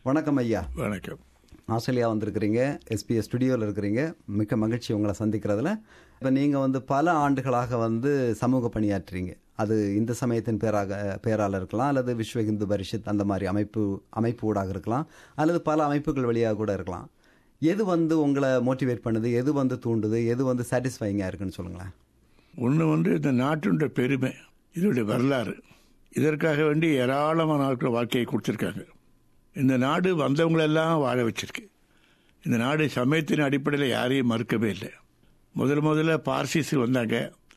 வணக்கம் ஐயா வணக்கம் ஆஸ்திரேலியா வந்திருக்கிறீங்க எஸ்பிஎஸ் ஸ்டுடியோவில் இருக்கிறீங்க மிக்க மகிழ்ச்சி உங்களை சந்திக்கிறதுல இப்போ நீங்கள் வந்து பல ஆண்டுகளாக வந்து சமூக பணியாற்றுறீங்க அது இந்த சமயத்தின் பேராக பேரால் இருக்கலாம் அல்லது விஸ்வ இந்து பரிஷத் அந்த மாதிரி அமைப்பு அமைப்பு ஊடாக இருக்கலாம் அல்லது பல அமைப்புகள் வழியாக கூட இருக்கலாம் எது வந்து உங்களை மோட்டிவேட் பண்ணுது எது வந்து தூண்டுது எது வந்து சாட்டிஸ்ஃபைங்காக இருக்குன்னு சொல்லுங்களேன் ஒன்று வந்து இந்த நாட்டினுடைய பெருமை இதனுடைய வரலாறு இதற்காக வேண்டி ஏராளமான ஆட்கள் வாழ்க்கையை கொடுத்துருக்காங்க இந்த நாடு வந்தவங்களெல்லாம் வாழ வச்சிருக்கு இந்த நாடு சமயத்தின் அடிப்படையில் யாரையும் மறுக்கவே இல்லை முதல் முதல்ல பார்சிஸ் வந்தாங்க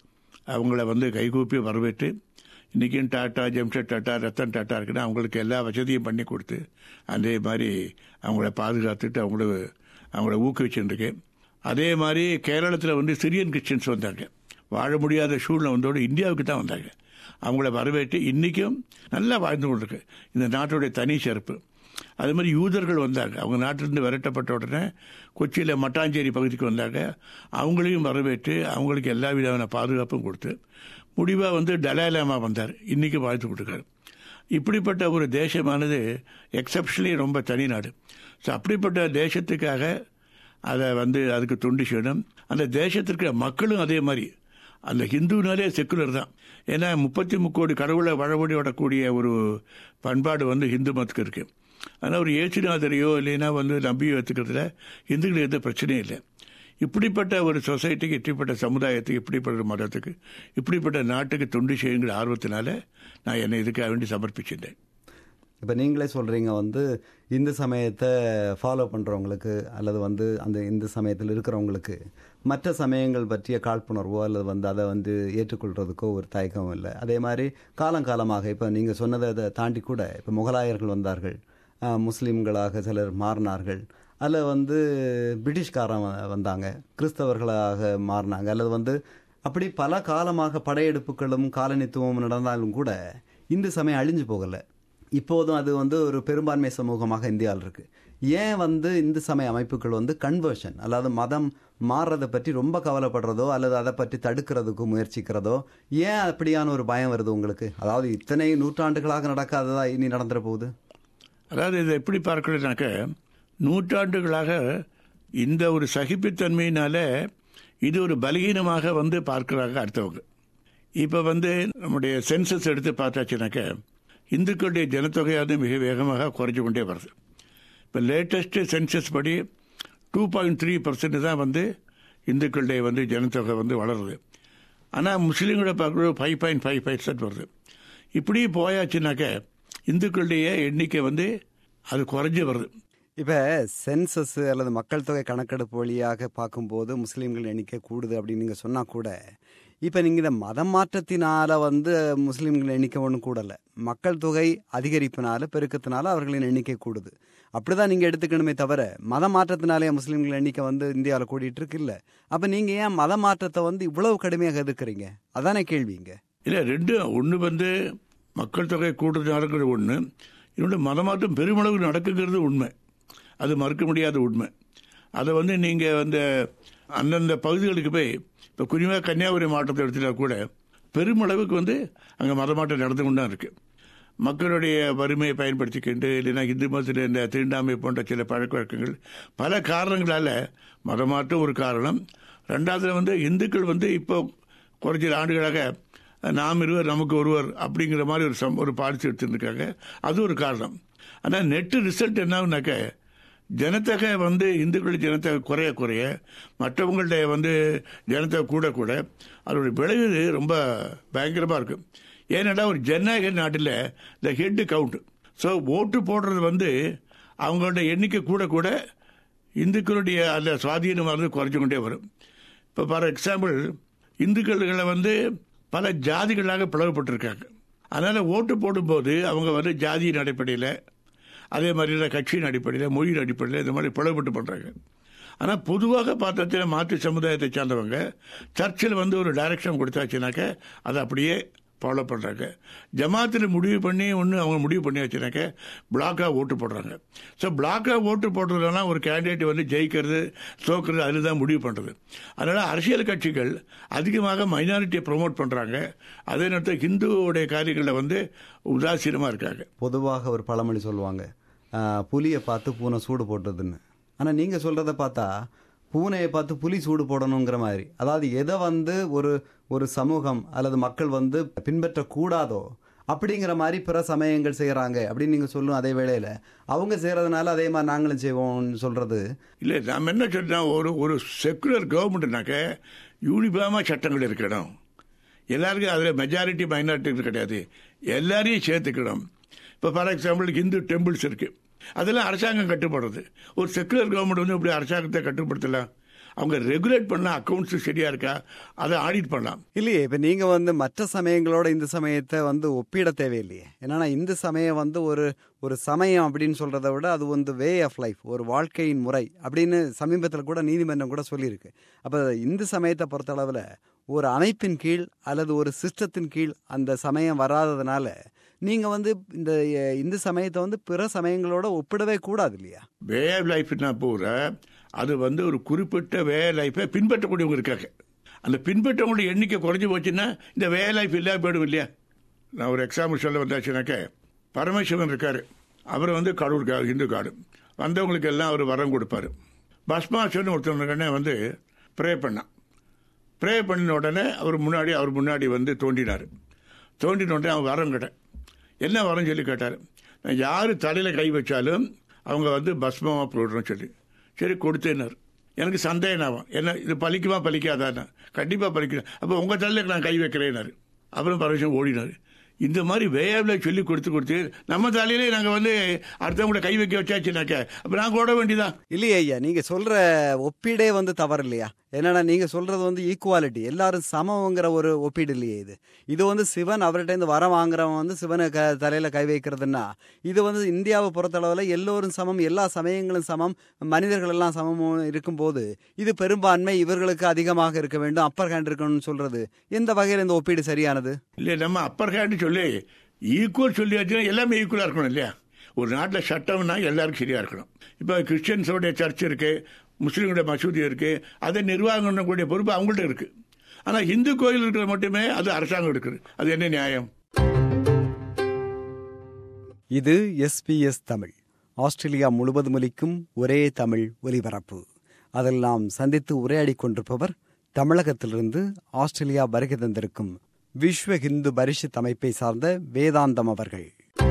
அவங்கள வந்து கைகூப்பி வரவேற்று இன்றைக்கும் டாட்டா ஜெம்ஷெட் டாட்டா ரத்தன் டாட்டா இருக்குன்னா அவங்களுக்கு எல்லா வசதியும் பண்ணி கொடுத்து அதே மாதிரி அவங்கள பாதுகாத்துட்டு அவங்கள அவங்கள ஊக்குவிச்சுருக்கேன் அதே மாதிரி கேரளத்தில் வந்து சிரியன் கிறிஸ்டின்ஸ் வந்தாங்க வாழ முடியாத சூழ்நிலை வந்தோடு இந்தியாவுக்கு தான் வந்தாங்க அவங்கள வரவேற்று இன்றைக்கும் நல்லா வாழ்ந்து கொண்டிருக்கு இந்த நாட்டுடைய தனி சிறப்பு அது மாதிரி யூதர்கள் வந்தாங்க அவங்க நாட்டிலிருந்து விரட்டப்பட்ட உடனே கொச்சியில் மட்டாஞ்சேரி பகுதிக்கு வந்தாங்க அவங்களையும் வரவேற்று அவங்களுக்கு எல்லா விதமான பாதுகாப்பும் கொடுத்து முடிவாக வந்து டலாலாமா வந்தார் இன்றைக்கி வாழ்த்து கொடுக்குறாரு இப்படிப்பட்ட ஒரு தேசமானது எக்ஸப்ஷனலி ரொம்ப தனி நாடு ஸோ அப்படிப்பட்ட தேசத்துக்காக அதை வந்து அதுக்கு தொண்டு செய்யணும் அந்த தேசத்திற்கு மக்களும் அதே மாதிரி அந்த ஹிந்துனாலே செக்குலர் தான் ஏன்னா முப்பத்தி முக்கோடி கடவுளை வழவடி விடக்கூடிய ஒரு பண்பாடு வந்து ஹிந்து மதத்துக்கு இருக்கு ஆனால் ஒரு ஏசுநாதரையோ இல்லைன்னா வந்து நம்பியோ எடுத்துக்கிறதுல இந்துக்களுக்கு எந்த பிரச்சனையும் இல்லை இப்படிப்பட்ட ஒரு சொசைட்டிக்கு இப்படிப்பட்ட சமுதாயத்துக்கு இப்படிப்பட்ட ஒரு மதத்துக்கு இப்படிப்பட்ட நாட்டுக்கு தொண்டு செய்யுங்கிற ஆர்வத்தினால நான் என்னை இதுக்காக வேண்டி சமர்ப்பிச்சிட்டேன் இப்போ நீங்களே சொல்கிறீங்க வந்து இந்து சமயத்தை ஃபாலோ பண்ணுறவங்களுக்கு அல்லது வந்து அந்த இந்து சமயத்தில் இருக்கிறவங்களுக்கு மற்ற சமயங்கள் பற்றிய காழ்ப்புணர்வோ அல்லது வந்து அதை வந்து ஏற்றுக்கொள்கிறதுக்கோ ஒரு தயக்கம் இல்லை அதே மாதிரி காலங்காலமாக இப்போ நீங்கள் சொன்னதை அதை தாண்டி கூட இப்போ முகலாயர்கள் வந்தார்கள் ஆஹ், முஸ்லீம்களாக சிலர் மாறினார்கள் அல்லது வந்து பிரிட்டிஷ்காரன் வ- வந்தாங்க கிறிஸ்தவர்களாக மாறினாங்க அல்லது வந்து அப்படி பல காலமாக படையெடுப்புகளும் காலனித்துவமும் நடந்தாலும் கூட இந்து சமயம் அழிஞ்சு போகலை இப்போதும் அது வந்து ஒரு பெரும்பான்மை சமூகமாக இந்தியாவில் இருக்கு ஏன் வந்து இந்து சமய அமைப்புகள் வந்து கன்வர்ஷன் அதாவது மதம் மாறுறதை பற்றி ரொம்ப கவலைப்படுறதோ அல்லது அதை பற்றி தடுக்கிறதுக்கு முயற்சிக்கிறதோ ஏன் அப்படியான ஒரு பயம் வருது உங்களுக்கு அதாவது இத்தனை நூற்றாண்டுகளாக நடக்காததா இனி நடந்துட போகுது அதாவது இதை எப்படி பார்க்கணும்னாக்க நூற்றாண்டுகளாக இந்த ஒரு சகிப்புத்தன்மையினால இது ஒரு பலகீனமாக வந்து பார்க்கிறாங்க அடுத்தவங்க இப்போ வந்து நம்முடைய சென்சஸ் எடுத்து பார்த்தாச்சுனாக்க இந்துக்களுடைய ஜனத்தொகையானது மிக வேகமாக குறைஞ்சு கொண்டே வருது இப்போ லேட்டஸ்ட் சென்சஸ் படி டூ பாயிண்ட் த்ரீ பர்சன்ட் தான் வந்து இந்துக்களுடைய வந்து ஜனத்தொகை வந்து வளருது ஆனால் முஸ்லீம்களை பார்க்குறது ஃபைவ் பாயிண்ட் ஃபைவ் பர்சன்ட் வருது இப்படி போயாச்சுனாக்க இந்துக்களுடைய எண்ணிக்கை வந்து அது குறைஞ்சு வருது இப்போ சென்சஸ் அல்லது மக்கள் தொகை கணக்கெடுப்பு வழியாக பார்க்கும்போது முஸ்லீம்கள் எண்ணிக்கை கூடுது அப்படின்னு நீங்கள் சொன்னால் கூட இப்போ நீங்கள் இந்த மதம் மாற்றத்தினால வந்து முஸ்லீம்கள் எண்ணிக்கை ஒன்றும் கூடலை மக்கள் தொகை அதிகரிப்பினால பெருக்கத்தினால அவர்களின் எண்ணிக்கை கூடுது அப்படிதான் நீங்கள் எடுத்துக்கணுமே தவிர மத மாற்றத்தினாலே முஸ்லீம்கள் எண்ணிக்கை வந்து இந்தியாவில் கூடிட்டு இருக்கு இல்லை அப்போ நீங்கள் ஏன் மத மாற்றத்தை வந்து இவ்வளவு கடுமையாக எதிர்க்கிறீங்க அதானே கேள்விங்க இல்லை ரெண்டு ஒன்று வந்து மக்கள் தொகை கூடுதலாகிறது ஒன்று இன்னொன்று மதமாற்றம் பெருமளவு நடக்குங்கிறது உண்மை அது மறுக்க முடியாத உண்மை அதை வந்து நீங்கள் வந்து அந்தந்த பகுதிகளுக்கு போய் இப்போ குறிப்பாக கன்னியாகுமரி மாவட்டத்தை எடுத்துட்டா கூட பெருமளவுக்கு வந்து அங்கே மதமாற்றம் நடந்து கொண்டு தான் இருக்குது மக்களுடைய வறுமையை பயன்படுத்திக்கிண்டு இல்லைன்னா இந்து மதத்தில் இந்த தீண்டாமை போன்ற சில பழக்க வழக்கங்கள் பல காரணங்களால் மதமாற்றம் ஒரு காரணம் ரெண்டாவது வந்து இந்துக்கள் வந்து இப்போ குறைஞ்ச ஆண்டுகளாக நாம் இருவர் நமக்கு ஒருவர் அப்படிங்கிற மாதிரி ஒரு சம் ஒரு பாலிசி எடுத்துருக்காங்க அது ஒரு காரணம் ஆனால் நெட்டு ரிசல்ட் என்னாகுனாக்க ஜனத்தொகை வந்து இந்துக்கள் ஜனத்தொகை குறைய குறைய மற்றவங்களுடைய வந்து ஜனத்தொகை கூட கூட அதோடைய விளைவு ரொம்ப பயங்கரமாக இருக்கும் ஏன்னாடா ஒரு ஜனநாயக நாட்டில் இந்த ஹெட் கவுண்ட் ஸோ ஓட்டு போடுறது வந்து அவங்களோட எண்ணிக்கை கூட கூட இந்துக்களுடைய அந்த சுவாதீனமானது குறைஞ்சு கொண்டே வரும் இப்போ ஃபார் எக்ஸாம்பிள் இந்துக்களை வந்து பல ஜாதிகளாக பிளவுபட்டிருக்காங்க அதனால் ஓட்டு போடும்போது அவங்க வந்து ஜாதியின் அடிப்படையில் அதே மாதிரி தான் கட்சியின் அடிப்படையில் மொழியின் அடிப்படையில் இந்த மாதிரி பிளவுபட்டு பண்ணுறாங்க ஆனால் பொதுவாக பார்த்தா மாற்று சமுதாயத்தை சார்ந்தவங்க சர்ச்சில் வந்து ஒரு டைரக்ஷன் கொடுத்தாச்சுனாக்க அதை அப்படியே ஃபாலோ பண்ணுறாங்க ஜமாத்தில் முடிவு பண்ணி ஒன்று அவங்க முடிவு பண்ணியாச்சுனாக்க பிளாக்காக ஓட்டு போடுறாங்க ஸோ பிளாக்காக ஓட்டு போடுறதுனா ஒரு கேண்டிடேட் வந்து ஜெயிக்கிறது தோக்கிறது அதில் தான் முடிவு பண்ணுறது அதனால் அரசியல் கட்சிகள் அதிகமாக மைனாரிட்டியை ப்ரொமோட் பண்ணுறாங்க அதே நேரத்தில் ஹிந்துவோடைய காரியங்களில் வந்து உதாசீனமாக இருக்காங்க பொதுவாக ஒரு பழமொழி சொல்லுவாங்க ஆஹ், புலியை பார்த்து பூனை சூடு போட்டதுன்னு ஆனால் நீங்கள் சொல்கிறத பார்த்தா பூனையை பார்த்து புலி சூடு போடணுங்கிற மாதிரி அதாவது எதை வந்து ஒரு ஒரு சமூகம் அல்லது மக்கள் வந்து பின்பற்றக்கூடாதோ அப்படிங்கிற மாதிரி பிற சமயங்கள் செய்கிறாங்க அப்படின்னு நீங்கள் சொல்லும் அதே வேளையில் அவங்க செய்கிறதுனால அதே மாதிரி நாங்களும் செய்வோம்னு சொல்கிறது இல்லை நாம் என்ன சொல்றோம் ஒரு ஒரு செக்குலர் கவர்மெண்ட்னாக்க யூனிஃபார்மாக சட்டங்கள் இருக்கணும் எல்லாருக்கும் அதில் மெஜாரிட்டி மைனாரிட்டி கிடையாது எல்லாரையும் சேர்த்துக்கணும் இப்போ ஃபார் எக்ஸாம்பிள் இந்து டெம்பிள்ஸ் இருக்குது அதெல்லாம் அரசாங்கம் கட்டுப்படுறது ஒரு செக்குலர் கவர்மெண்ட் வந்து இப்படி அரசாங்கத்தை கட்டுப்படுத்தலாம் அவங்க ரெகுலேட் பண்ணலாம் அக்கௌண்ட்ஸ் சரியா இருக்கா அதை ஆடிட் பண்ணலாம் இல்லையே இப்போ நீங்கள் வந்து மற்ற சமயங்களோட இந்த சமயத்தை வந்து ஒப்பிட தேவையில்லையே என்னன்னா இந்த சமயம் வந்து ஒரு ஒரு சமயம் அப்படின்னு சொல்கிறத விட அது வந்து வே ஆஃப் லைஃப் ஒரு வாழ்க்கையின் முறை அப்படின்னு சமீபத்தில் கூட நீதிமன்றம் கூட சொல்லியிருக்கு அப்போ இந்து சமயத்தை பொறுத்தளவில் ஒரு அமைப்பின் கீழ் அல்லது ஒரு சிஸ்டத்தின் கீழ் அந்த சமயம் வராததுனால நீங்கள் வந்து இந்த அஹ், இந்து சமயத்தை வந்து பிற சமயங்களோட ஒப்பிடவே கூடாது இல்லையா வே ஆஃப் லைஃப்னா பூர அது வந்து ஒரு குறிப்பிட்ட வே லைஃப்பை பின்பற்றக்கூடியவங்க இருக்காங்க அந்த பின்பற்றவங்களுடைய எண்ணிக்கை குறைஞ்சி போச்சுன்னா இந்த வே லைஃப் இல்லாம போயிடும் இல்லையா நான் ஒரு எக்ஸாம்பிள் சொல்ல வந்தாச்சுனாக்க பரமசிவன் இருக்காரு அவர் வந்து கடவுள் கா- இந்து காடு வந்தவங்களுக்கு எல்லாம் அவர் வரம் கொடுப்பாரு பஸ்மாசன் ஒருத்தவங்க வந்து ப்ரே பண்ணான் ப்ரே பண்ணின உடனே அவர் முன்னாடி அவர் முன்னாடி வந்து தோண்டினார் தோண்டின உடனே அவன் வரம் கேட்டேன் என்ன வரம் சொல்லி கேட்டார் நான் யார் தலையில் கை வச்சாலும் அவங்க வந்து பஸ்மமாக போடுறோம் சொல்லி சரி கொடுத்தேன்னார் எனக்கு சந்தேகம் ஆகும் என்ன இது பலிக்குமா பலிக்காதானா கண்டிப்பாக பலிக்கிறேன் அப்போ உங்கள் தலையில் நான் கை வைக்கிறேன்னாரு அப்புறம் பரமேஸ்வரன் ஓடினார் இந்த மாதிரி வேயாவில் சொல்லி கொடுத்து கொடுத்து நம்ம தலையிலே நாங்கள் வந்து அடுத்தவங்கள கை வைக்க வச்சாச்சுனாக்க அப்போ நான் ஓட வேண்டியதான் இல்லையே ஐயா நீங்க சொல்ற ஒப்பீடே வந்து தவறு இல்லையா என்னன்னா நீங்க சொல்றது வந்து ஈக்குவாலிட்டி எல்லாரும் சமங்கிற ஒரு ஒப்பீடு இல்லையே இது இது வந்து சிவன் அவர்கிட்ட இருந்து வரம் வாங்குறவன் வந்து சிவனை க தலையில கை வைக்கிறதுன்னா இது வந்து இந்தியாவை பொறுத்தளவுல எல்லோரும் சமம் எல்லா சமயங்களும் சமம் மனிதர்கள் எல்லாம் சமமும் இருக்கும்போது இது பெரும்பான்மை இவர்களுக்கு அதிகமாக இருக்க வேண்டும் அப்பர் ஹேண்ட் இருக்கணும்னு சொல்றது எந்த வகையில் இந்த ஒப்பீடு சரியானது இல்லை நம்ம அப்பர் ஹேண்டு சொல்லி ஈக்குவல் சொல்லியாச்சுன்னா எல்லாமே ஈக்குவலாக இருக்கணும் இல்லையா ஒரு நாட்டில் சட்டம்னா எல்லாருக்கும் சரியாக இருக்கணும் இப்போ கிறிஸ்டியன்ஸோடைய சர்ச் இருக்கு முஸ்லீம்களுடைய மசூதி இருக்கு அதை நிர்வாகம் பண்ணக்கூடிய பொறுப்பு அவங்கள்ட்ட இருக்கு ஆனால் இந்து கோயில் இருக்கிற மட்டுமே அது அரசாங்கம் எடுக்குது அது என்ன நியாயம் இது எஸ்பிஎஸ் தமிழ் ஆஸ்திரேலியா முழுவதும் ஒலிக்கும் ஒரே தமிழ் ஒலிபரப்பு அதில் நாம் சந்தித்து உரையாடிக் கொண்டிருப்பவர் தமிழகத்திலிருந்து ஆஸ்திரேலியா வருகை தந்திருக்கும் விஸ்வ ஹிந்து பரிஷத் அமைப்பை சார்ந்த வேதாந்தம் அவர்கள்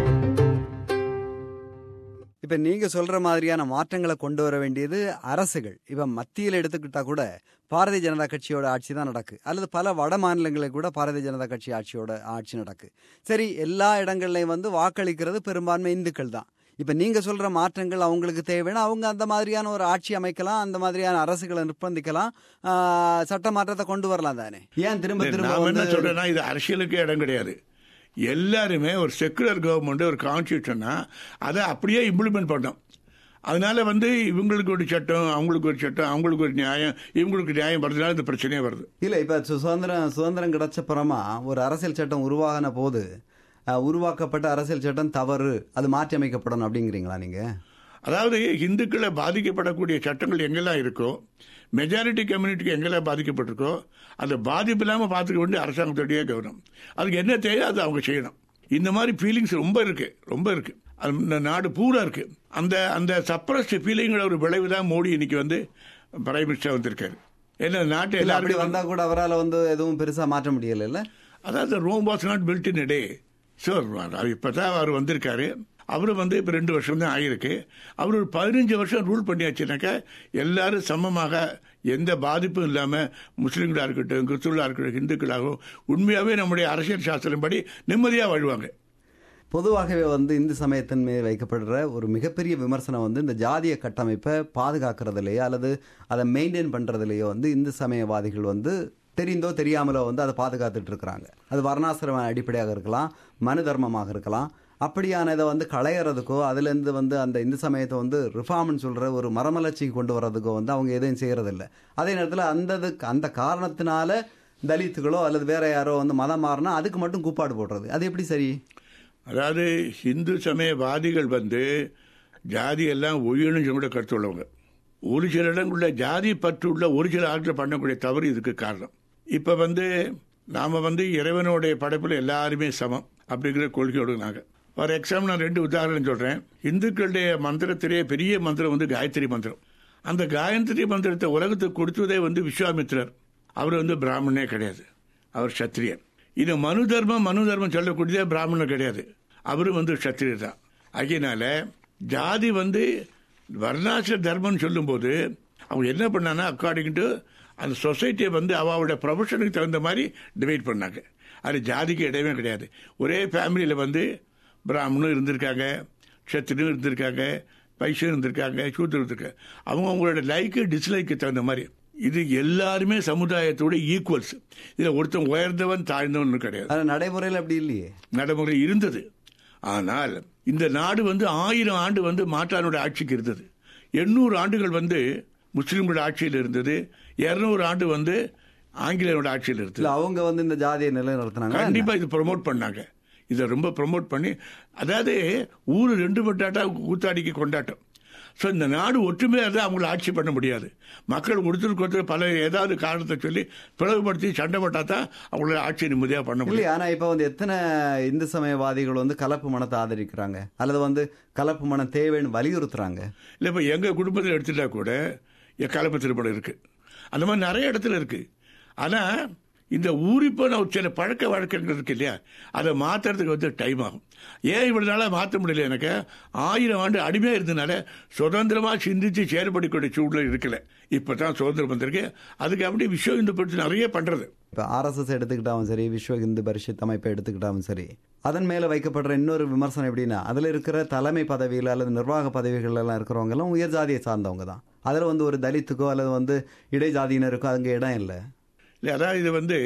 இப்ப நீங்க சொல்ற மாதிரியான மாற்றங்களை கொண்டு வர வேண்டியது அரசுகள் இப்ப மத்தியில் எடுத்துக்கிட்டா கூட பாரதிய ஜனதா கட்சியோட ஆட்சி தான் நடக்கு அல்லது பல வட மாநிலங்களில் கூட பாரதிய ஜனதா கட்சி ஆட்சியோட ஆட்சி நடக்கு சரி எல்லா இடங்கள்லையும் வந்து வாக்களிக்கிறது பெரும்பான்மை இந்துக்கள் தான் இப்ப நீங்க சொல்ற மாற்றங்கள் அவங்களுக்கு தேவைன்னா அவங்க அந்த மாதிரியான ஒரு ஆட்சி அமைக்கலாம் அந்த மாதிரியான அரசுகளை நிர்பந்திக்கலாம் ஆஹ், சட்ட மாற்றத்தை கொண்டு வரலாம் தானே ஏன் திரும்ப திரும்ப நான் என்ன வந்து சொல்றேன்னா இது அரசியலுக்கு இடம் கிடையாது எல்லாருமே ஒரு செக்குலர் கவர்மெண்ட் ஒரு கான்ஸ்டியூஷனா அதை அப்படியே இம்ப்ளிமெண்ட் பண்ணோம் அதனால வந்து இவங்களுக்கு ஒரு சட்டம் அவங்களுக்கு ஒரு சட்டம் அவங்களுக்கு ஒரு நியாயம் இவங்களுக்கு நியாயம் வரதுனால இந்த பிரச்சனையே வருது இல்ல இப்ப சு- சுதந்திரம் சுதந்திரம் கிடைச்ச புறமா ஒரு அரசியல் சட்டம் உருவாகின போது அஹ், உருவாக்கப்பட்ட அரசியல் சட்டம் தவறு அது மாற்றி அமைக்கப்படணும் அப்படிங்கிறீங்களா நீங்க அதாவது இந்துக்களை பாதிக்கப்படக்கூடிய சட்டங்கள் எங்கெல்லாம் இருக்கோ மெஜாரிட்டி கம்யூனிட்டிக்கு எங்கெல்லாம் பாதிக்கப்பட்டிருக்கோ அந்த பாதிப்பு இல்லாமல் பார்த்துக்க வேண்டிய அரசாங்கத்துடைய கவனம் அதுக்கு என்ன தேவை அது அவங்க செய்யணும் இந்த மாதிரி ஃபீலிங்ஸ் ரொம்ப இருக்கு ரொம்ப இருக்கு அது இந்த நாடு பூரா இருக்கு அந்த அந்த சப்ரஸ்ட் ஃபீலிங்கோட ஒரு விளைவு தான் மோடி இன்னைக்கு வந்து பிரைம் மினிஸ்டர் வந்திருக்காரு ஏன்னா நாட்டு இல்ல அப்படி எல்லாருக்கும் வந்தா கூட அவரால் வந்து எதுவும் பெருசா மாற்ற முடியல இல்ல அதாவது Rome was not built in day sure இப்போ தான் அவர் வந்திருக்காரு அவர் வந்து இப்போ ரெண்டு வருஷம் தான் ஆகியிருக்கு அவர் ஒரு பதினஞ்சு வருஷம் ரூல் பண்ணியாச்சுனாக்கா எல்லாரும் சமமாக எந்த பாதிப்பும் இல்லாமல் முஸ்லீம்களாக இருக்கட்டும் கிறிஸ்துவலாக இருக்கட்டும் இந்துக்களாகவும் உண்மையாகவே நம்முடைய அரசியல் சாஸ்திரப்படி நிம்மதியாக வாழ்வாங்க பொதுவாகவே வந்து இந்து சமயத்தின் மீது வைக்கப்படுற ஒரு மிகப்பெரிய விமர்சனம் வந்து இந்த ஜாதிய கட்டமைப்பை பாதுகாக்கிறதுலையோ அல்லது அதை மெயின்டைன் பண்றதுலையோ வந்து இந்து சமயவாதிகள் வந்து தெரிந்தோ தெரியாமலோ வந்து அதை பாதுகாத்துட்டு இருக்கிறாங்க அது வர்ணாசிரம அடிப்படையாக இருக்கலாம் மனு தர்மமாக இருக்கலாம் அப்படியான இதை வந்து களையறதுக்கோ அதுலேருந்து வந்து அந்த இந்து சமயத்தை வந்து ரிஃபார்ம்னு சொல்கிற ஒரு மரமலர்ச்சிக்கு கொண்டு வர்றதுக்கோ வந்து அவங்க எதையும் செய்யறதில்ல அதே நேரத்தில் அந்த இதுக்கு- அந்த காரணத்தினால தலித்துகளோ அல்லது வேற யாரோ வந்து மதம் மாறினா அதுக்கு மட்டும் கூப்பாடு போடுறது அது எப்படி சரி அதாவது இந்து சமயவாதிகள் வந்து ஜாதி எல்லாம் ஒழியணும் கூட கருத்து உள்ளவங்க ஒரு சில இடங்களில் ஜாதி பற்று உள்ள ஒரு சில ஆட்கள் பண்ணக்கூடிய தவறு இதுக்கு காரணம் இப்போ வந்து நாம் வந்து இறைவனுடைய படைப்பில் எல்லாருமே சமம் அப்படிங்கிற கொள்கையோடு நாங்கள் ஃபார் எக்ஸாம்பிள் நான் ரெண்டு உதாரணம் சொல்றேன் இந்துக்களுடைய மந்திரத்திலேயே பெரிய மந்திரம் வந்து காயத்ரி மந்திரம் அந்த காயத்ரி மந்திரத்தை உலகத்துக்கு கொடுத்ததே வந்து விஸ்வாமித்ரர் அவர் வந்து பிராமணனே கிடையாது அவர் சத்திரியன் இது மனு தர்மம் மனு தர்மம் சொல்லக்கூடியதே பிராமணர் கிடையாது அவரும் வந்து சத்திரியர் தான் ஆகையினால ஜாதி வந்து வர்ணாசிர தர்மம்னு சொல்லும்போது அவங்க என்ன பண்ணாங்கன்னா அக்கார்டிங் டு அந்த சொசைட்டியை வந்து அவளுடைய ப்ரொஃபஷனுக்கு தகுந்த மாதிரி டிவைட் பண்ணாங்க அது ஜாதிக்கு இடமே கிடையாது ஒரே ஃபேமிலியில் வந்து பிராமணனும் இருந்திருக்காங்க சத்திரனும் இருந்திருக்காங்க பைசனும் இருந்திருக்காங்க சூத்திரம் இருந்திருக்காங்க அவங்க அவங்களோட லைக்கு டிஸ்லைக்கு தகுந்த மாதிரி இது எல்லாருமே சமுதாயத்தோட ஈக்குவல்ஸ் இதில் ஒருத்தன் உயர்ந்தவன் தாழ்ந்தவன் கிடையாது அது நடைமுறையில் அப்படி இல்லையே நடைமுறை இருந்தது ஆனால் இந்த நாடு வந்து ஆயிரம் ஆண்டு வந்து மாற்றானோட ஆட்சிக்கு இருந்தது எண்ணூறு ஆண்டுகள் வந்து முஸ்லிம்களோட ஆட்சியில் இருந்தது இருநூறு ஆண்டு வந்து ஆங்கிலேயரோட ஆட்சியில் இருந்தது இல்ல அவங்க வந்து இந்த ஜாதியை நிலைநிறுத்தினாங்க கண்டிப்பா இது ப்ரொமோட் பண்ணாங்க இதை ரொம்ப ப்ரொமோட் பண்ணி அதாவது ஊர் ரெண்டு பட்டாட்டா கூத்தாடிக்கு கொண்டாட்டம் ஸோ இந்த நாடு ஒற்றுமையாக இருந்தால் அவங்கள ஆட்சி பண்ண முடியாது மக்கள் ஒருத்தருக்கு ஒருத்தர் பல ஏதாவது காரணத்தை சொல்லி பிளவுபடுத்தி சண்டை போட்டா தான் அவங்கள ஆட்சி நிம்மதியாக பண்ண முடியும் இல்லையா ஆனா இப்ப வந்து எத்தனை இந்து சமயவாதிகள் வந்து கலப்பு மனத்தை ஆதரிக்கிறாங்க அல்லது வந்து கலப்பு மனம் தேவைன்னு வலியுறுத்துறாங்க இல்லை இப்போ எங்கள் குடும்பத்தில் எடுத்துட்டா கூட என் கலப்பு திருமணம் இருக்கு அந்த மாதிரி நிறைய இடத்துல இருக்கு ஆனால் இந்த ஊறிப்போன ஒரு சில பழக்க வழக்கங்கள் இருக்கு இல்லையா அதை மாற்றுறதுக்கு வந்து டைம் ஆகும் ஏன் இவ்வளவு நாளாக மாற்ற முடியல எனக்கு ஆயிரம் ஆண்டு அடிமையாக இருந்தனால சுதந்திரமாக சிந்தித்து செயல்படக்கூடிய சூழ்நிலை இருக்கல இப்போ தான் சுதந்திரம் வந்திருக்கு அதுக்கு அப்படி விஸ்வ இந்து பற்றி நிறைய பண்ணுறது இப்ப ஆர்எஸ்எஸ் எடுத்துக்கிட்டாலும் சரி விஸ்வ இந்து பரிஷத் அமைப்பை எடுத்துக்கிட்டாலும் சரி அதன் மேல வைக்கப்படுற இன்னொரு விமர்சனம் எப்படின்னா அதுல இருக்கிற தலைமை பதவியில் அல்லது நிர்வாக பதவிகள் எல்லாம் இருக்கிறவங்க எல்லாம் உயர் ஜாதியை சார்ந்தவங்க தான் அதுல வந்து ஒரு தலித்துக்கோ அல்லது வந்து இடைஜாதியினருக்கோ அங்க இடம் இல்லை இல்லை அதாவது இது வந்து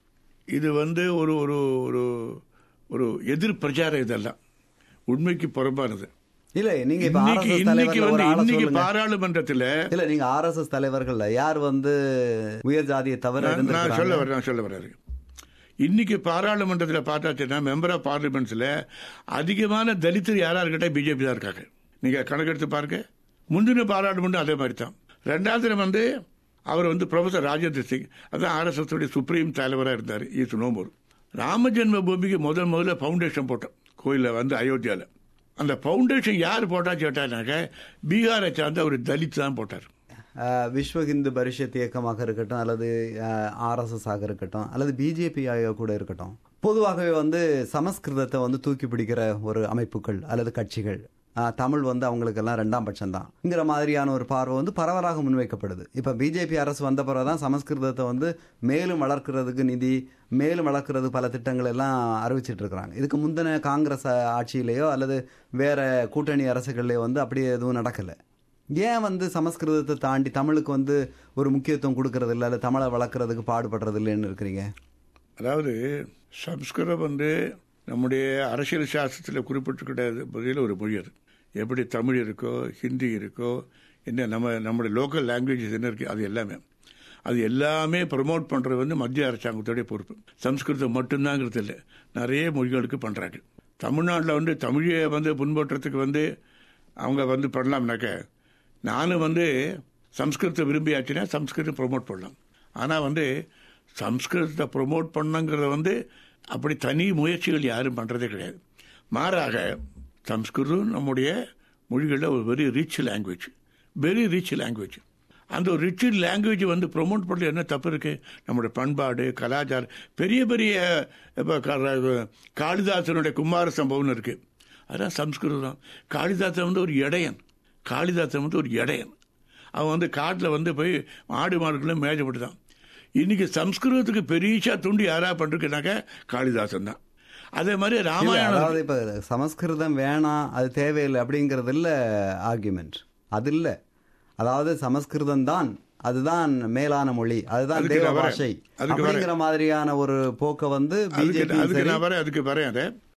இது வந்து ஒரு ஒரு ஒரு ஒரு எதிர் பிரச்சாரம் இதெல்லாம் உண்மைக்கு புறம்பானது இல்ல நீங்க இப்ப இன்னைக்கு ஆர்எஸ்எஸ் இன்னைக்கு தலைவர்கள் ஒரு வந்து ஆளை இன்னைக்கு சொல்லுங்க பாராளுமன்றத்தில் இல்ல நீங்க ஆர்எஸ்எஸ் தலைவர்கள்ல யார் வந்து உயர் ஜாதியை தவிர நான் நான் இருந்திருக்கிறாங்க? சொல்ல வரேன் நான் சொல்ல வர்றாரு இன்னைக்கு பாராளுமன்றத்தில் பார்த்தாச்சுன்னா மெம்பர் ஆஃப் பார்லிமெண்ட்ஸில் அதிகமான தலித்தர் யாரா இருக்கட்டா பிஜேபி தான் இருக்காங்க நீங்க கணக்கெடுத்து பாருங்க முந்தின பாராளுமன்றம் அதே மாதிரி தான் ரெண்டாவது வந்து அவர் வந்து ப்ரொஃபசர் ராஜேந்திர சிங் அதான் ஆர்எஸ்எஸ் உடைய சுப்ரீம் தலைவராக இருந்தார் ஈஸ் நோம்பூர் ராம ஜென்ம பூமிக்கு முதல் முதல்ல ஃபவுண்டேஷன் போட்டோம் கோயிலில் வந்து அயோத்தியாவில் அந்த ஃபவுண்டேஷன் யார் போட்டா கேட்டானாக்க பீகாரை சார்ந்த ஒரு தலித் தான் போட்டார் அஹ், விஸ்வ இந்து பரிஷத் இயக்கமாக இருக்கட்டும் அல்லது ஆர்எஸ்எஸ் ஆக இருக்கட்டும் அல்லது பிஜேபி ஆக கூட இருக்கட்டும் பொதுவாகவே வந்து சமஸ்கிருதத்தை வந்து தூக்கி பிடிக்கிற ஒரு அமைப்புகள் அல்லது கட்சிகள் அஹ், தமிழ் வந்து அவங்களுக்கெல்லாம் ரெண்டாம் பட்சம் தான்ங்கிற மாதிரியான ஒரு பார்வை வந்து பரவலாக முன்வைக்கப்படுது இப்போ பிஜேபி அரசு வந்த பிறகு தான் சமஸ்கிருதத்தை வந்து மேலும் வளர்க்கறதுக்கு நிதி மேலும் வளர்க்கறதுக்கு பல திட்டங்கள் எல்லாம் அறிவிச்சிட்டு இருக்கிறாங்க இதுக்கு முந்தின காங்கிரஸ் ஆட்சியிலேயோ அல்லது வேற கூட்டணி அரசுகள்லேயோ வந்து அப்படி எதுவும் நடக்கலை ஏன் வந்து சமஸ்கிருதத்தை தாண்டி தமிழுக்கு வந்து ஒரு முக்கியத்துவம் கொடுக்கறது இல்லை அல்லது தமிழை வளர்க்குறதுக்கு பாடுபடுறது இல்லைன்னு இருக்கிறீங்க அதாவது சம்ஸ்கிருதம் வந்து நம்முடைய அரசியல் சாஸ்திரத்தில் குறிப்பிட்டிருக்கிற பதில் ஒரு மொழி அது எப்படி தமிழ் இருக்கோ ஹிந்தி இருக்கோ என்ன நம்ம நம்முடைய லோக்கல் லாங்குவேஜஸ் என்ன இருக்கு அது எல்லாமே அது எல்லாமே ப்ரமோட் பண்ணுறது வந்து மத்திய அரசாங்கத்துடைய பொறுப்பு சம்ஸ்கிருதம் மட்டும்தாங்கிறது இல்லை நிறைய மொழிகளுக்கு பண்ணுறாங்க தமிழ்நாட்டில் வந்து தமிழை வந்து பின்பற்றத்துக்கு வந்து அவங்க வந்து பண்ணலாம்னாக்க நானும் வந்து சம்ஸ்கிருதத்தை விரும்பியாச்சுன்னா சம்ஸ்கிருதம் ப்ரொமோட் பண்ணலாம் ஆனால் வந்து சம்ஸ்கிருதத்தை ப்ரொமோட் பண்ணங்கிறத வந்து அப்படி தனி முயற்சிகள் யாரும் பண்ணுறதே கிடையாது மாறாக சம்ஸ்கிருதம் நம்முடைய மொழிகளில் ஒரு very rich language very rich language அந்த ஒரு ரிச் லாங்குவேஜ் வந்து ப்ரொமோட் பண்ணல என்ன தப்பு இருக்கு நம்முடைய பண்பாடு கலாச்சாரம் பெரிய பெரிய இப்போ காளிதாசனுடைய குமார சம்பவம்னு இருக்கு அதான் சம்ஸ்கிருதம் காளிதாசன் வந்து ஒரு இடையன் காளிதாசன் வந்து ஒரு இடையன் அவன் வந்து காட்டில் வந்து போய் ஆடு மாடுக்குள்ள மேஜப்பட்டு தான் இன்னைக்கு சம்ஸ்கிருதத்துக்கு பெரியஷா துண்டு யாரா பண்ணிருக்குனாக்க காளிதாசன் தான் அதே மாதிரி இல்ல, ராமாயணம் அதாவது இப்ப சமஸ்கிருதம் வேணாம் அது தேவையில்லை அப்படிங்கிறது இல்ல ஆர்குமெண்ட் அது இல்ல அதாவது சமஸ்கிருதம் தான் அதுதான் மேலான மொழி அதுதான் அதுக்கு தேவ நான் வரேன். பாஷை அதுக்கு வரேன். அப்படிங்கிற மாதிரியான ஒரு போக்க வந்து அதுக்கு பிஜேபி அதுக்கு நான் வரேன் அதுக்கு வரேன் அதை